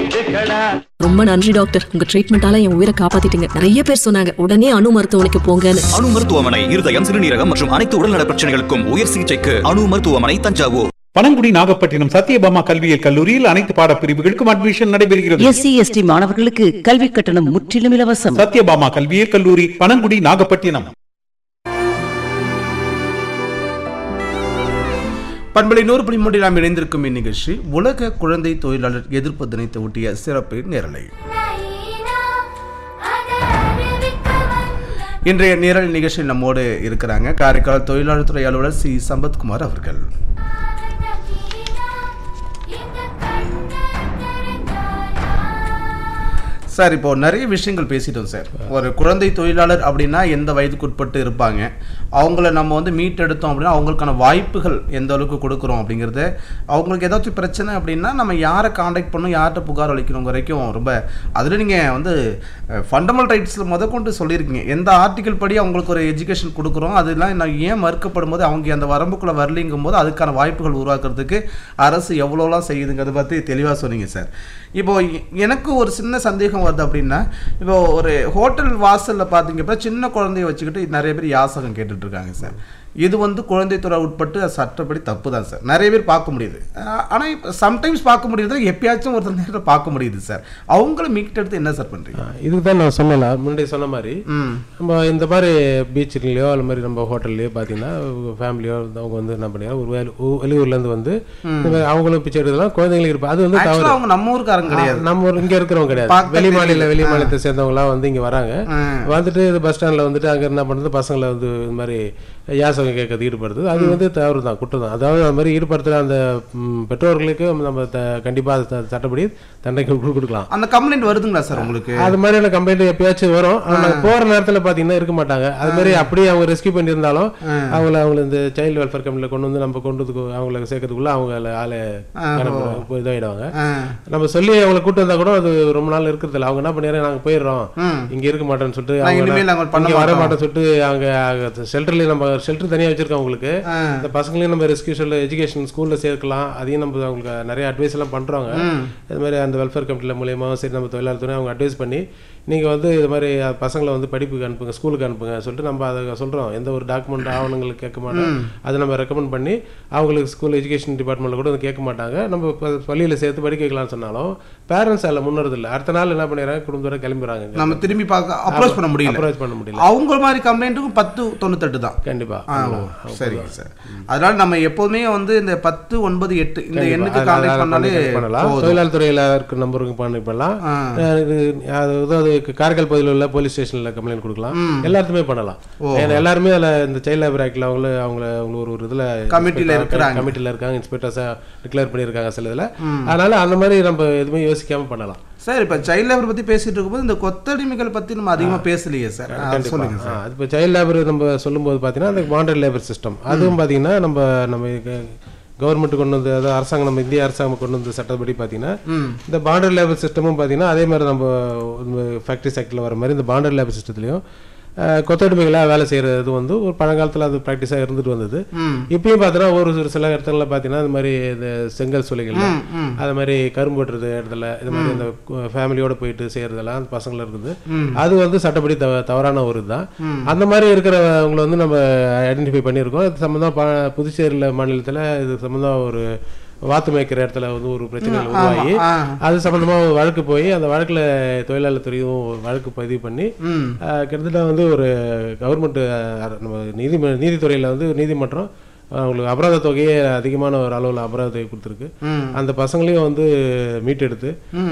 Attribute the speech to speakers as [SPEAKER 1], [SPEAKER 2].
[SPEAKER 1] வீட்டுக்கடா
[SPEAKER 2] ரொம்ப நன்றி டாக்டர் உங்க ட்ரீட்மெண்டால என் உயிரை காப்பாத்திட்டீங்க நிறைய பேர் சொன்னாங்க உடனே அணு மருத்துவமனைக்கு போங்கன்னு
[SPEAKER 3] அணு மருத்துவமனை இருதயம் சிறுநீரகம் மற்றும் அனைத்து உடல்நல பிரச்சனைகளுக்கும் உயர் சிகிச்சைக்கு அணு மருத்துவமனை தஞ்சாவூர்
[SPEAKER 4] பனங்குடி நாகப்பட்டினம் சத்யபாமா கல்வியியல் கல்லூரியில் அனைத்து பாடப்பிரிவுகளுக்கும் அட்மிஷன் நடைபெறுகிறது
[SPEAKER 5] எஸ்சி எஸ்டி மாணவர்களுக்கு கல்வி கட்டணம் முற்றிலும் இலவசம்
[SPEAKER 4] சத்யபாமா கல்வியியல் கல்லூரி பனங்குடி நாகப்பட்டினம்
[SPEAKER 6] பண்பலை நூறு புள்ளி மூன்றில் நாம் இணைந்திருக்கும் இந்நிகழ்ச்சி உலக குழந்தை தொழிலாளர் எதிர்ப்பு தினத்தை ஒட்டிய சிறப்பு நேரலை இன்றைய நேரல் நிகழ்ச்சியில் நம்மோடு இருக்கிறாங்க காரைக்கால் தொழிலாளர் துறை அலுவலர் சி சம்பத்குமார் அவர்கள் சார் இப்போ நிறைய விஷயங்கள் பேசிட்டோம் சார் ஒரு குழந்தை தொழிலாளர் அப்படின்னா எந்த வயதுக்கு உட்பட்டு இருப்பாங்க அவங்கள நம்ம வந்து மீட்டெடுத்தோம் அப்படின்னா அவங்களுக்கான வாய்ப்புகள் எந்த அளவுக்கு கொடுக்குறோம் அப்படிங்கிறத அவங்களுக்கு ஏதாச்சும் பிரச்சனை அப்படின்னா நம்ம யாரை காண்டாக்ட் பண்ணணும் யார்கிட்ட புகார் அளிக்கணும் வரைக்கும் ரொம்ப அதில் நீங்கள் வந்து ஃபண்டமெண்டல் ரைட்ஸில் முத கொண்டு சொல்லியிருக்கீங்க எந்த ஆர்டிக்கல் படி அவங்களுக்கு ஒரு எஜுகேஷன் கொடுக்குறோம் அதெல்லாம் நான் ஏன் மறுக்கப்படும் போது அவங்க அந்த வரம்புக்குள்ளே வரலிங்கும் போது அதுக்கான வாய்ப்புகள் உருவாக்குறதுக்கு அரசு எவ்வளோலாம் செய்யுதுங்கிறத பற்றி தெளிவாக சொன்னீங்க சார் இப்போ எ- எனக்கு ஒரு சின்ன சந்தேகம் வருது அப்படின்னா இப்போ ஒரு ஹோட்டல் வாசலில் பார்த்தீங்க அப்படின்னா சின்ன குழந்தைய வச்சுக்கிட்டு நிறைய பேர் யாசகம் கேட்டுட்டு இருக்காங்க சார் இது வந்து குழந்தைத்துறை உட்பட்டு அது சட்டப்படி தப்பு தான் சார் நிறைய பேர் பார்க்க முடியுது ஆனால் சம்டைம்ஸ் பார்க்க முடியுது எப்பயாச்சும் ஒரு நேரத்தில் பார்க்க முடியுது சார் அவங்கள மீட்டெடுத்து என்ன சார் பண்ணுறீங்க
[SPEAKER 7] இதுக்கு தான் நான் சொன்னல முன்னாடி சொன்ன மாதிரி
[SPEAKER 6] ம்
[SPEAKER 7] நம்ம இந்த மாதிரி பீச்சுலையோ அது மாதிரி நம்ம ஹோட்டல்லையோ பார்த்தீங்கன்னா ஃபேமிலியோ அவங்க வந்து என்ன பண்ணிடுறாங்க ஒரு வேலு- ஊ- வெளியூர்லேருந்து வந்து இந்த மாதிரி அவங்களும் பிச்சை எடுக்கலாம் குழந்தைங்களுக்கு இருப்பா அது வந்து
[SPEAKER 6] ஆக்சுவலாக
[SPEAKER 7] தவறு
[SPEAKER 6] அவங்க நம்ம ஊருக்காரங்க கிடையாது
[SPEAKER 7] ஆ, நம்ம ஊர் இங்க இருக்கிறவங்க கிடையாது
[SPEAKER 6] பார்க்க
[SPEAKER 7] வெளி மாநில
[SPEAKER 6] தெரியுது.
[SPEAKER 7] வெளி மாநிலத்தை சேர்ந்தவங்களாம் வந்து இங்க வராங்க
[SPEAKER 6] ஆ.
[SPEAKER 7] வந்துட்டு இது பஸ் ஸ்டாண்ட்ல வந்துட்டு அங்க என்ன பண்றது பசங்களை வந்து இந்த மாதிரி யாசகம் கேட்கறது ஈடுபடுறது அது வந்து தவறு தான் குற்றம் தான் அதாவது அந்த மாதிரி ஈடுபடுத்துற அந்த ம், பெற்றோர்களுக்கு நம்ம த- கண்டிப்பா அது த- சட்டப்படி தண்டனை கொடு- கொடுக்கலாம்
[SPEAKER 6] அந்த கம்ப்ளைண்ட் வருதுங்களா சார் உங்களுக்கு
[SPEAKER 7] அது மாதிரியான கம்ப்ளைண்ட் எப்பயாச்சும் வரும் ஆனா நாங்க போற நேரத்துல பாத்தீங்கன்னா இருக்க மாட்டாங்க அது மாதிரி அப்படியே அவங்க ரெஸ்கியூ பண்ணியிருந்தாலும் அவங்கள அவங்கள இந்த சைல்டு வெல்ஃபேர் கம்பெனில கொண்டு வந்து நம்ம கொண்டு வந்து அவங்கள சேர்க்கறதுக்குள்ள அவங்க ஆளை கணக்கு இதாயிடுவாங்க
[SPEAKER 6] ஆ.
[SPEAKER 7] நம்ம சொல்லி அவங்கள கூட்டு வந்தா கூட அது ரொம்ப நாள் இருக்கிறது இல்ல அவங்க என்ன பண்ணிடுறாங்க நாங்க போயிடுறோம் இங்க இருக்க மாட்டோம்னு சொல்லிட்டு
[SPEAKER 6] நாங்க
[SPEAKER 7] அவங்க
[SPEAKER 6] இனிமேல் நாங்க பண்ண
[SPEAKER 7] இங்க வர
[SPEAKER 6] மாட்டோம்.
[SPEAKER 7] மாட்டோம்னு சொல்லிட்டு அங்க ஷெல்டர்லயும் நம்ம ஷெல்டர் தனியா வச்சிருக்கோம் அவங்களுக்கு
[SPEAKER 6] ஆ.
[SPEAKER 7] இந்த பசங்களையும் நம்ம ரெஸ்கியூ ஷெல் எஜுகேஷன் ஸ்கூல்ல சேர்க்கலாம் அதையும் நம்ம அவங்களுக்கு நிறைய அட்வைஸ் எல்லாம் பண்றோங்க இது மாதிரி அந்த வெல்ஃபேர் கமிட்டில மூலியமாவும் சரி நம்ம தொழிலாளர் துறை அவங்க அட்வைஸ் பண்ணி நீங்க வந்து இது மாதிரி அஹ், பசங்களை வந்து படிப்புக்கு அனுப்புங்க ஸ்கூலுக்கு அனுப்புங்க சொல்லிட்டு நம்ம அதை சொல்றோம் எந்த ஒரு டாக்குமெண்ட் ஆவணங்களுக்கு கேட்க மாட்டோம் அதை நம்ம ரெக்கமெண்ட் பண்ணி அவங்களுக்கு ஸ்கூல் எஜுகேஷன் டிபார்ட்மெண்ட்ல கூட வந்து கேட்க மாட்டாங்க நம்ம ப- பள்ளியில சேர்த்து படிக்க வைக்கலாம்னு சொன்னாலும் பேரண்ட்ஸ் அதில் முன்னுறது இல்லை அடுத்த நாள் என்ன பண்ணிடுறாங்க குடும்பத்தோட கிளம்பிடுறாங்க
[SPEAKER 6] நம்ம திரும்பி பார்க்க அப்ரோச் பண்ண முடியல
[SPEAKER 7] அப்ரோச் பண்ண முடியல
[SPEAKER 6] அவங்க மாதிரி கம்ப்ளைண்ட்டுக்கும் பத்து தொண்ணூத்தெட்டு தான்
[SPEAKER 7] கண்டிப்பா
[SPEAKER 6] ஆ ஓ சரிங்க சார் அதனால நம்ம எப்போதுமே வந்து இந்த பத்து ஒன்பது எட்டு இந்த எண்ணுக்கு கான்டாக்ட் பண்ணாலே
[SPEAKER 7] பண்ணலாம்
[SPEAKER 6] போதும்.
[SPEAKER 7] தொழிலாளர் துறையில இருக்க நம்பருக்கு பண்ணி பண்ணலாம்
[SPEAKER 6] ஆ.
[SPEAKER 7] அஹ் இது அது அதாவது காரைக்கால் பகுதியில் உள்ள போலீஸ் ஸ்டேஷன்ல கம்ப்ளைண்ட் கொடுக்கலாம் எல்லாத்துமே பண்ணலாம் ஏன்னா எல்லாருமே அதுல இந்த சைல்ட் லேபர் ஆக்ட்ல அவங்கள அவங்கள அவங்க ஒரு ஒரு இதுல
[SPEAKER 6] கமிட்டில இருக்கிறாங்க.
[SPEAKER 7] கமிட்டில இருக்காங்க இன்ஸ்பெக்டர்ஸா டிக்ளேர் பண்ணியிருக்காங்க சில இதுல அதனால அந்த மாதிரி நம்ம எதுவுமே யோசிக்காம பண்ணலாம்
[SPEAKER 6] சார் இப்போ சைல்ட் லேபர் பத்தி பேசிட்டு இருக்கும்போது இந்த கொத்தடிமைகள் பத்தி நம்ம அதிகமா பேசலையே சார் ஆ,
[SPEAKER 7] கண்டிப்பா.
[SPEAKER 6] சொல்லுங்க
[SPEAKER 7] ஆ,
[SPEAKER 6] சார்
[SPEAKER 7] அது இப்போ சைல்ட் லேபர் நம்ம சொல்லும்போது பார்த்தீங்கன்னா அந்த பாண்டட் லேபர் சிஸ்டம் அதுவும் பார்த்தீங்கன்னா நம்ம நம்ம கவர்மெண்ட் கொண்டு வந்து அதாவது அரசாங்கம் நம்ம இந்திய அரசாங்கம் கொண்டு வந்து சட்டப்படி பார்த்தீங்கன்னா இந்த பாண்டட் லேபர் சிஸ்டமும் பார்த்தீங்கன்னா அதே மாதிரி நம்ம ஃபேக்ட்ரி செக்டரில் வர மாதிரி இந்த பாண்டட் லேபர் சிஸ்டத்துலையும் கொத்தடிமைகளாக வேலை செய்கிறது வந்து ஒரு பழங்காலத்தில் அது ப்ராக்டிஸாக இருந்துட்டு வந்தது இப்பயும் பார்த்தீங்கன்னா ஒரு ஒரு சில இடத்துல பார்த்தீங்கன்னா இந்த மாதிரி இந்த செங்கல் சூளைகள் அது மாதிரி கரும்பு வெட்டுறது இடத்துல இது மாதிரி இந்த ஃபேமிலியோட போயிட்டு செய்யறதெல்லாம் அந்த பசங்கள இருக்குது அது வந்து சட்டப்படி தவ தவறான ஒரு இதுதான் அந்த மாதிரி இருக்கிறவங்களை வந்து நம்ம ஐடென்டிஃபை பண்ணியிருக்கோம் இது சம்மந்தம் ப- புதுச்சேரியில் மாநிலத்தில் இது சம்மந்தம் ஒரு வாத்து மேய்க்கிற இடத்துல வந்து ஒரு பிரச்சனைகள் உருவாகி
[SPEAKER 6] ஆ.
[SPEAKER 7] அது சம்பந்தமா ஒரு வழக்கு போய் அந்த வழக்குல தொழிலாளர் துறையும் ஒரு வழக்கு பதிவு பண்ணி
[SPEAKER 6] ம்
[SPEAKER 7] ஆஹ், கிட்டத்தட்ட வந்து ஒரு கவர்மெண்ட் நம்ம நீதி நீதித்துறையில வந்து நீதிமன்றம் அவங்களுக்கு அபராத தொகையே அதிகமான ஒரு அளவில் அபராத தொகை கொடுத்துருக்கு
[SPEAKER 6] ம்
[SPEAKER 7] அந்த பசங்களையும் வந்து மீட்டெடுத்து